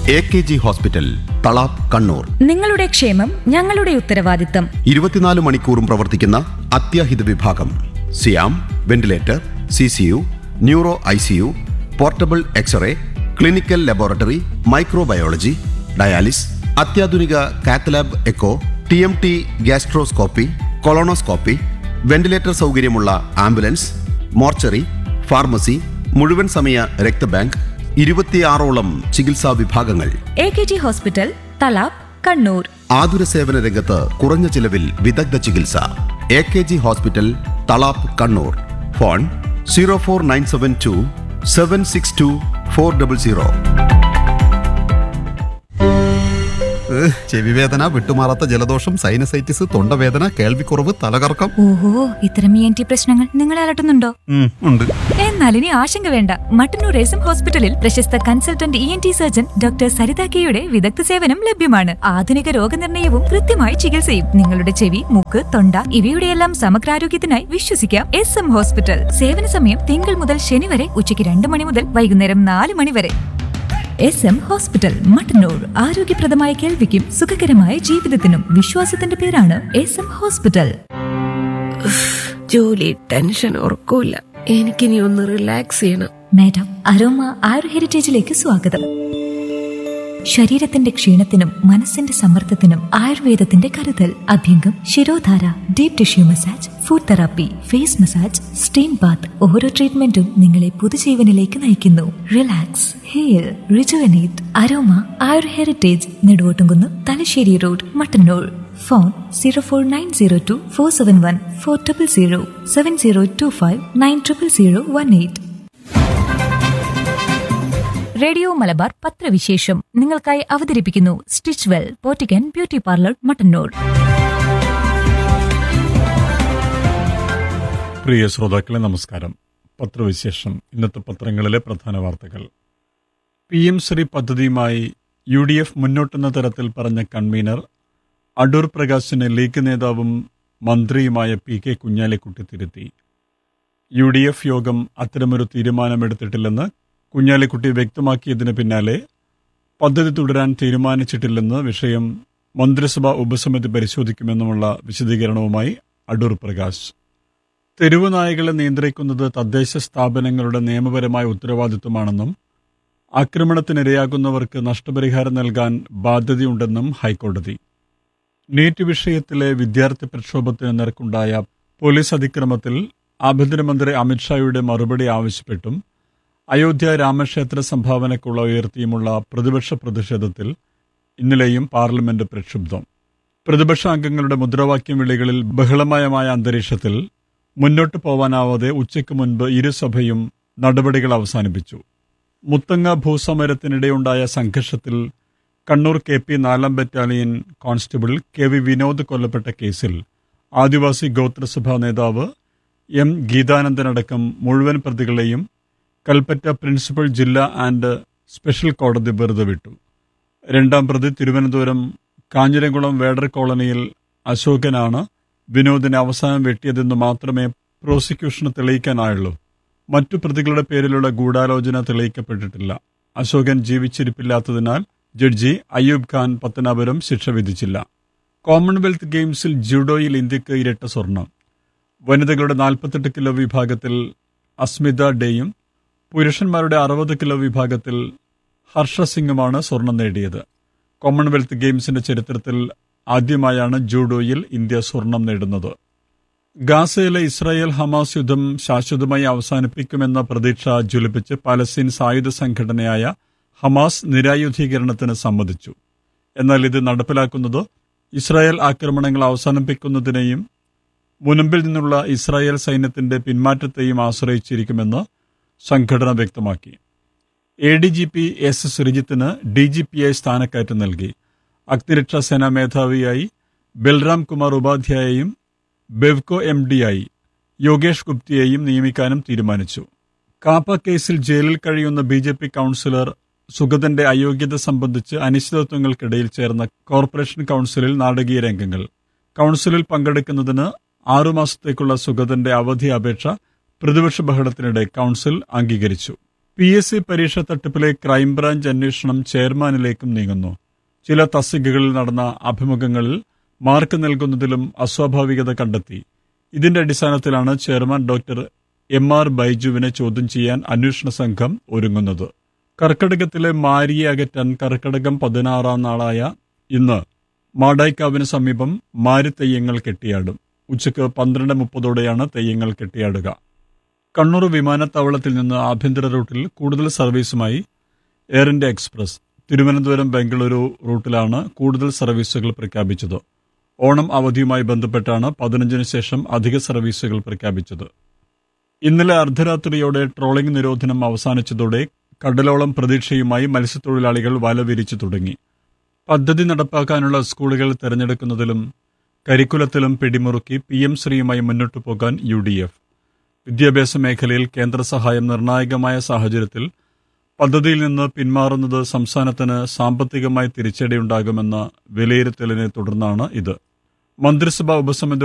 A K G hospital Thalap Kannur നിങ്ങളുടെ ക്ഷേമം ഞങ്ങളുടെ ഉത്തരവാദിത്തം ഇരുപത്തിനാല് മണിക്കൂറും പ്രവർത്തിക്കുന്ന അത്യാഹിത വിഭാഗം സിയാം ventilator C C U neuro I C U portable X-ray clinical laboratory microbiology dialysis അത്യാധുനിക cath lab echo T M T gastroscopy colonoscopy ventilator സൗകര്യമുള്ള ആംബുലൻസ് മോർച്ചറി ഫാർമസി മുഴുവൻ സമയ രക്തബാങ്ക് ഇരുപത്തിയാറോളം ചികിത്സാ വിഭാഗങ്ങൾ A K G hospital Thalap Kannur ആതുര സേവന രംഗത്ത് കുറഞ്ഞ ചിലവിൽ വിദഗ്ധ ചികിത്സ A K G hospital Thalap Kannur phone zero four nine seven two seven six two four double zero ചെവിവേദന വിട്ടുമാറാത്ത ജലദോഷം സൈനസൈറ്റിസ് തൊണ്ടവേദന കേൾവിക്കുറവ് തലകറക്കം ഓഹോ ഇത്തരം ഇ എൻ ടി പ്രശ്നങ്ങൾ നിങ്ങളെ അലട്ടുന്നുണ്ടോ ഉം, ഉണ്ട് എന്നാൽ ഇനി ആശങ്ക വേണ്ട മട്ടന്നൂർ എസ് എം ഹോസ്പിറ്റലിൽ പ്രശസ്ത consultant E N T surgeon doctor Saritha കെയുടെ വിദഗ്ധ സേവനം ലഭ്യമാണ് ആധുനിക രോഗനിർണയവും കൃത്യമായ ചികിത്സയും നിങ്ങളുടെ ചെവി മൂക്ക് തൊണ്ട ഇവയുടെയെല്ലാം സമഗ്രാരോഗ്യത്തിനായി വിശ്വസിക്കാം എസ് എം ഹോസ്പിറ്റൽ സേവന സമയം തിങ്കൾ മുതൽ ശനി വരെ ഉച്ചയ്ക്ക് രണ്ട് മണി മുതൽ വൈകുന്നേരം നാല് മണി വരെ എസ് എം ഹോസ്പിറ്റൽ മട്ടന്നൂർ ആരോഗ്യപ്രദമായ കേൾവിക്കും സുഖകരമായ ജീവിതത്തിനും വിശ്വാസത്തിന്റെ പേരാണ് എസ് എം ഹോസ്പിറ്റൽ ജോലി ടെൻഷൻ ഉറക്കൂല എനിക്കിനി ഒന്ന് റിലാക്സ് ചെയ്യണം മാഡം അരോമ ആയുർ ഹെറിറ്റേജിലേക്ക് സ്വാഗതം ശരീരത്തിന്റെ ക്ഷീണത്തിനും മനസ്സിന്റെ സമ്മർദ്ദത്തിനും ആയുർവേദത്തിന്റെ കരുതൽ abhyangam shirodhara deep tissue massage foot therapy face massage steam bath ഓരോ ട്രീറ്റ്മെന്റും നിങ്ങളെ പുതുജീവനിലേക്ക് നയിക്കുന്നു relax hair rejuvenate aroma Ayur heritage Neduvottumkunnu Thalassery road Mattannur phone zero four nine zero two four seven one four triple zero seven zero two five nine triple zero one eight radio Malabar പത്രവിശേഷം നിങ്ങൾക്കായി അവതരിപ്പിക്കുന്നു stitch well Pottikkan beauty parlour Mattannur പ്രിയ ശ്രോതാക്കളെ നമസ്കാരം പത്രവിശേഷം ഇന്നത്തെ പത്രങ്ങളിലെ പ്രധാന വാർത്തകൾ പി എം ശ്രീ പദ്ധതിയുമായി യു ഡി എഫ് മുന്നോട്ടെന്ന തരത്തിൽ പറഞ്ഞ കൺവീനർ അടൂർ പ്രകാശിനെ ലീഗ് നേതാവും മന്ത്രിയുമായ പി കെ കുഞ്ഞാലിക്കുട്ടി തിരുത്തി യു ഡി എഫ് യോഗം അത്തരമൊരു തീരുമാനമെടുത്തിട്ടില്ലെന്ന് കുഞ്ഞാലിക്കുട്ടി വ്യക്തമാക്കിയതിന് പിന്നാലെ പദ്ധതി തുടരാൻ തീരുമാനിച്ചിട്ടില്ലെന്ന് വിഷയം മന്ത്രിസഭാ ഉപസമിതി പരിശോധിക്കുമെന്നുമുള്ള വിശദീകരണവുമായി അടൂർ പ്രകാശ് തെരുവ് നായകളെ നിയന്ത്രിക്കുന്നത് തദ്ദേശ സ്ഥാപനങ്ങളുടെ നിയമപരമായ ഉത്തരവാദിത്വമാണെന്നും ആക്രമണത്തിനിരയാകുന്നവർക്ക് നഷ്ടപരിഹാരം നൽകാൻ ബാധ്യതയുണ്ടെന്നും ഹൈക്കോടതി നീറ്റ് വിഷയത്തിലെ വിദ്യാർത്ഥി പ്രക്ഷോഭത്തിന് നേർക്കുണ്ടായ പോലീസ് അതിക്രമത്തിൽ ആഭ്യന്തരമന്ത്രി അമിത്ഷായുടെ മറുപടി ആവശ്യപ്പെട്ടും അയോധ്യ രാമക്ഷേത്ര സംഭാവനക്കുള്ള ഉയർത്തിയുമുള്ള പ്രതിപക്ഷ പ്രതിഷേധത്തിൽ ഇന്നലെയും പാർലമെന്റ് പ്രക്ഷുബ്ധം പ്രതിപക്ഷ അംഗങ്ങളുടെ മുദ്രാവാക്യം വിളികളിൽ ബഹളമയമായ അന്തരീക്ഷത്തിൽ മുന്നോട്ട് പോവാനാവാതെ ഉച്ചയ്ക്ക് മുൻപ് ഇരുസഭയും നടപടികൾ അവസാനിപ്പിച്ചു മുത്തങ്ങ ഭൂസമരത്തിനിടെയുണ്ടായ സംഘർഷത്തിൽ കണ്ണൂർ കെ പി നാലാം battalion constable K V Vinod കൊല്ലപ്പെട്ട കേസിൽ ആദിവാസി ഗോത്രസഭാ നേതാവ് എം ഗീതാനന്ദനടക്കം മുഴുവൻ പ്രതികളെയും കൽപ്പറ്റ പ്രിൻസിപ്പൽ ജില്ലാ ആൻഡ് സ്പെഷ്യൽ കോടതി വെറുതെ വിട്ടു രണ്ടാം പ്രതി തിരുവനന്തപുരം കാഞ്ഞിരംകുളം വേടർ കോളനിയിൽ അശോകനാണ് വിനോദിനെ അവസാനം വെട്ടിയതെന്ന് മാത്രമേ പ്രോസിക്യൂഷന് തെളിയിക്കാനായുള്ളൂ മറ്റു പ്രതികളുടെ പേരിലുള്ള ഗൂഢാലോചന തെളിയിക്കപ്പെട്ടിട്ടില്ല അശോകൻ ജീവിച്ചിരിപ്പില്ലാത്തതിനാൽ ജഡ്ജി അയ്യൂബ് ഖാൻ പത്തനാപുരം ശിക്ഷ വിധിച്ചില്ല കോമൺവെൽത്ത് ഗെയിംസിൽ ജൂഡോയിൽ ഇന്ത്യക്ക് ഇരട്ട സ്വർണം വനിതകളുടെ നാൽപ്പത്തെട്ട് കിലോ വിഭാഗത്തിൽ അസ്മിത ഡേയും പുരുഷന്മാരുടെ അറുപത് കിലോ വിഭാഗത്തിൽ ഹർഷ സിംഗുമാണ് സ്വർണം നേടിയത് കോമൺവെൽത്ത് ഗെയിംസിന്റെ ചരിത്രത്തിൽ ആദ്യമായാണ് ജൂഡോയിൽ ഇന്ത്യ സ്വർണം നേടുന്നത് ഗാസയിലെ ഇസ്രായേൽ ഹമാസ് യുദ്ധം ശാശ്വതമായി അവസാനിപ്പിക്കുമെന്ന പ്രതീക്ഷ ജ്വലിപ്പിച്ച് പാലസ്തീൻ സായുധ സംഘടനയായ ഹമാസ് നിരായുധീകരണത്തിന് സമ്മതിച്ചു എന്നാൽ ഇത് നടപ്പിലാക്കുന്നത് ഇസ്രായേൽ ആക്രമണങ്ങൾ അവസാനിപ്പിക്കുന്നതിനെയും മുനമ്പിൽ നിന്നുള്ള ഇസ്രായേൽ സൈന്യത്തിന്റെ പിന്മാറ്റത്തെയും ആശ്രയിച്ചിരിക്കുമെന്ന് സംഘടന വ്യക്തമാക്കി A D G P S സുരജിത്തിന് ഡി ജി പിയായി സ്ഥാനക്കയറ്റം നൽകി അഗ്നിരക്ഷാ സേനാ മേധാവിയായി ബൽറാം കുമാർ ഉപാധ്യായയും ബെവ്കോ എം ഡിയായി യോഗേഷ് ഗുപ്തിയെയും നിയമിക്കാനും തീരുമാനിച്ചു കാപ്പ കേസിൽ ജയിലിൽ കഴിയുന്ന ബി ജെ പി കൌൺസിലർ സുഗതന്റെ അയോഗ്യത സംബന്ധിച്ച് അനിശ്ചിതത്വങ്ങൾക്കിടയിൽ ചേർന്ന കോർപ്പറേഷൻ കൌൺസിലിൽ നാടകീയ രംഗങ്ങൾ കൌൺസിലിൽ പങ്കെടുക്കുന്നതിന് ആറുമാസത്തേക്കുള്ള സുഗതന്റെ അവധി അപേക്ഷ പ്രതിപക്ഷ ബഹളത്തിനിടെ കൌൺസിൽ അംഗീകരിച്ചു പി എസ് സി പരീക്ഷ തട്ടിപ്പിലെ ക്രൈംബ്രാഞ്ച് അന്വേഷണം ചെയർമാനിലേക്കും നീങ്ങുന്നു ചില തസ്തികകളിൽ നടന്ന അഭിമുഖങ്ങളിൽ മാർക്ക് നൽകുന്നതിലും അസ്വാഭാവികത കണ്ടെത്തി ഇതിന്റെ അടിസ്ഥാനത്തിലാണ് ചെയർമാൻ ഡോക്ടർ എം ആർ ബൈജുവിനെ ചോദ്യം ചെയ്യാൻ അന്വേഷണ സംഘം ഒരുങ്ങുന്നത് കർക്കടകത്തിലെ മാരിയെ അകറ്റാൻ കർക്കടകം പതിനാറാം നാളായ ഇന്ന് മാടായിക്കാവിന് സമീപം മാരിത്തെയ്യങ്ങൾ കെട്ടിയാടും ഉച്ചയ്ക്ക് പന്ത്രണ്ട് മുപ്പതോടെയാണ് തെയ്യങ്ങൾ കെട്ടിയാടുക കണ്ണൂർ വിമാനത്താവളത്തിൽ നിന്ന് ആഭ്യന്തര റൂട്ടിൽ കൂടുതൽ സർവീസുമായി Air India Express Thiruvananthapuram Bengaluru റൂട്ടിലാണ് കൂടുതൽ സർവീസുകൾ പ്രഖ്യാപിച്ചത് ഓണം അവധിയുമായി ബന്ധപ്പെട്ടാണ് പതിനഞ്ചിന് ശേഷം അധിക സർവീസുകൾ പ്രഖ്യാപിച്ചത് ഇന്നലെ അർദ്ധരാത്രിയോടെ ട്രോളിംഗ് നിരോധനം അവസാനിച്ചതോടെ കടലോളം പ്രതീക്ഷയുമായി മത്സ്യത്തൊഴിലാളികൾ വല വിരിച്ചു തുടങ്ങി പദ്ധതി നടപ്പാക്കാനുള്ള സ്കൂളുകൾ തെരഞ്ഞെടുക്കുന്നതിലും കരിക്കുലത്തിലും പിടിമുറുക്കി പി എം ശ്രീയുമായി മുന്നോട്ടു പോകാൻ യു ഡി എഫ് വിദ്യാഭ്യാസ മേഖലയിൽ കേന്ദ്ര സഹായം നിർണായകമായ സാഹചര്യത്തിൽ പദ്ധതിയിൽ നിന്ന് പിന്മാറുന്നത് സംസ്ഥാനത്തിന് സാമ്പത്തികമായി തിരിച്ചടിയുണ്ടാകുമെന്ന വിലയിരുത്തലിനെ തുടർന്നാണ് ഇത് മന്ത്രിസഭാ ഉപസമിതി